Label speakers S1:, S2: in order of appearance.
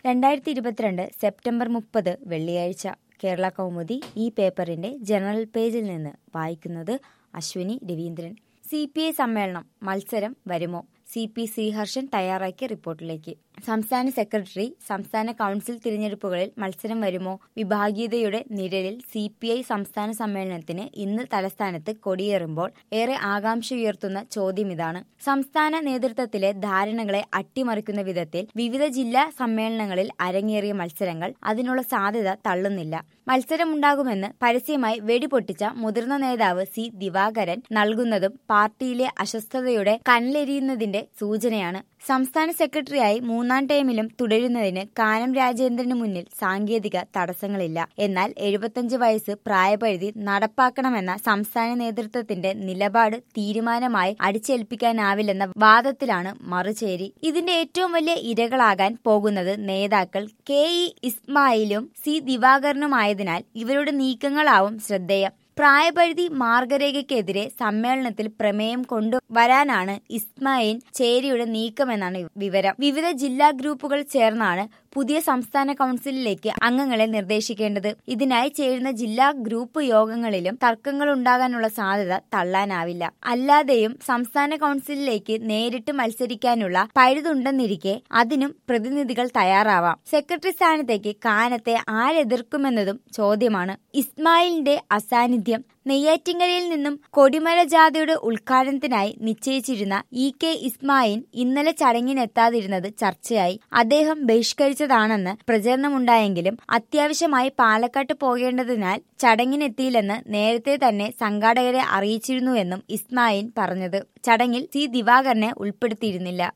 S1: രണ്ടായിരത്തി ഇരുപത്തിരണ്ട് സെപ്റ്റംബർ മുപ്പത് വെള്ളിയാഴ്ച കേരള കൗമുദി ഈ പേപ്പറിന്റെ ജനറൽ പേജിൽ നിന്ന് വായിക്കുന്നത് Ashwini Raveendran C P I സമ്മേളനം മത്സരം വരുമോ സി പി ശ്രീഹർഷൻ തയ്യാറാക്കിയ റിപ്പോർട്ടിലേക്ക് സംസ്ഥാന സെക്രട്ടറി സംസ്ഥാന കൌൺസിൽ തിരഞ്ഞെടുപ്പുകളിൽ മത്സരം വരുമോ വിഭാഗീയതയുടെ നിഴലിൽ സി പി ഐ സംസ്ഥാന സമ്മേളനത്തിന് ഇന്ന് തലസ്ഥാനത്ത് കൊടിയേറുമ്പോൾ ഏറെ ആകാംക്ഷയുയർത്തുന്ന ചോദ്യം ഇതാണ് സംസ്ഥാന നേതൃത്വത്തിലെ ധാരണകളെ അട്ടിമറിക്കുന്ന വിധത്തിൽ വിവിധ ജില്ലാ സമ്മേളനങ്ങളിൽ അരങ്ങേറിയ മത്സരങ്ങൾ അതിനുള്ള സാധ്യത തള്ളുന്നില്ല മത്സരമുണ്ടാകുമെന്ന് പരസ്യമായി വെടിപൊട്ടിച്ച മുതിർന്ന നേതാവ് സി ദിവാകരൻ നൽകുന്നതും പാർട്ടിയിലെ അസ്വസ്ഥതയുടെ കണ്ണിലെരിയുന്നതിന്റെ സൂചനയാണ് സംസ്ഥാന സെക്രട്ടറിയായി മൂന്നാം ടൈമിലും തുടരുന്നതിന് കാനം രാജേന്ദ്രന് മുന്നിൽ സാങ്കേതിക തടസ്സങ്ങളില്ല എന്നാൽ എഴുപത്തഞ്ച് വയസ്സ് പ്രായപരിധി നടപ്പാക്കണമെന്ന സംസ്ഥാന നേതൃത്വത്തിന്റെ നിലപാട് തീരുമാനമായി അടിച്ചേൽപ്പിക്കാനാവില്ലെന്ന വാദത്തിലാണ് മറുചേരി ഇതിന്റെ ഏറ്റവും വലിയ ഇരകളാകാൻ പോകുന്നത് നേതാക്കൾ കെ ഇ ഇസ്മായിലും സി ദിവാകരനുമായതിനാൽ ഇവരുടെ നീക്കങ്ങളാവും ശ്രദ്ധേയം പ്രായപരിധി മാർഗരേഖയ്ക്കെതിരെ സമ്മേളനത്തിൽ പ്രമേയം കൊണ്ടുവരാനാണ് ഇസ്മായിൽ ചേരിയുടെ നീക്കമെന്നാണ് വിവരം വിവിധ ജില്ലാ ഗ്രൂപ്പുകൾ ചേർന്നാണ് പുതിയ സംസ്ഥാന കൌൺസിലിലേക്ക് അംഗങ്ങളെ നിർദ്ദേശിക്കേണ്ടത് ഇതിനായി ചേരുന്ന ജില്ലാ ഗ്രൂപ്പ് യോഗങ്ങളിലും തർക്കങ്ങൾ ഉണ്ടാകാനുള്ള സാധ്യത തള്ളാനാവില്ല അല്ലാതെയും സംസ്ഥാന കൌൺസിലിലേക്ക് നേരിട്ട് മത്സരിക്കാനുള്ള പഴുതുണ്ടെന്നിരിക്കെ അതിനും പ്രതിനിധികൾ തയ്യാറാവാം സെക്രട്ടറി സ്ഥാനത്തേക്ക് കാനത്തെ ആരെതിർക്കുമെന്നതും ചോദ്യമാണ് ഇസ്മായിലിന്റെ അസാന്നിധ്യം നെയ്യാറ്റിങ്കരയിൽ നിന്നും കൊടിമല ജാഥയുടെ ഉദ്ഘാടനത്തിനായി നിശ്ചയിച്ചിരുന്ന ഇ കെ ഇസ്മായിൽ ഇന്നലെ ചടങ്ങിനെത്താതിരുന്നത് ചർച്ചയായി അദ്ദേഹം ബഹിഷ്കരിച്ചതാണെന്ന് പ്രചരണമുണ്ടായെങ്കിലും അത്യാവശ്യമായി പാലക്കാട്ട് പോകേണ്ടതിനാൽ ചടങ്ങിനെത്തിയില്ലെന്ന് നേരത്തെ തന്നെ സംഘാടകരെ അറിയിച്ചിരുന്നുവെന്നും ഇസ്മായിൽ പറഞ്ഞത് ചടങ്ങിൽ സി ദിവാകരനെ ഉൾപ്പെടുത്തിയിരുന്നില്ല